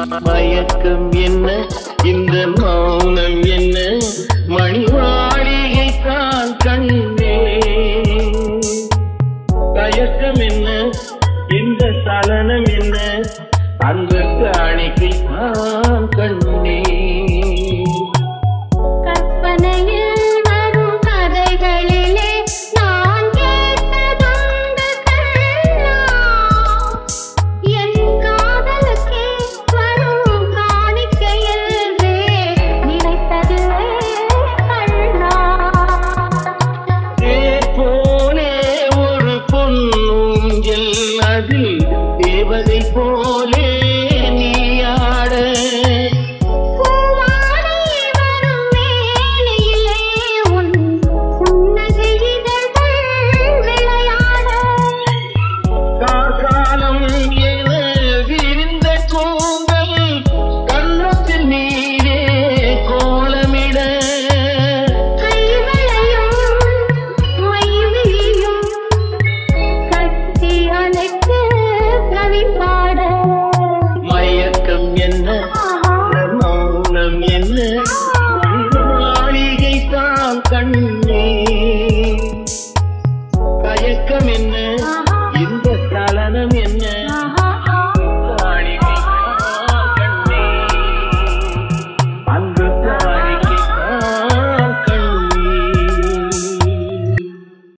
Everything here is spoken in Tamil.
மயக்கம் என்ன இந்த மௌனம் என்ன மணி மாளிகை தான் கண்ணே தயக்கம் என்ன இந்த சலனம் என்ன அந்த காணிக்கை தான் கண்ணே கற்பனையில் வரும் கதைகளிலே நான் கேட்டதுண்டு கண்ணா என் காதலுக்கே வரும் காணிக்கையென்றே நினைத்ததுவே கண்ணா தேர் போலே ஒரு பொன்னூஞ்சல் அதில் தேவதை போலே நீயாட பூவாடை வரும் வேளையிலே உன் புன்னகை இதழ்கள் விளையாட கார்காலம் என விரிந்த கூந்தல் கண்ணத்தில் நீரே கோலமிட கைவளையும் மைவிழியும் கட்டி அணைத்து கவி பாட மயக்கம் என்ன மௌனம் என்ன மாளிகை தான் கண்ணே தயக்கம் என்ன இந்த சலனம் என்ன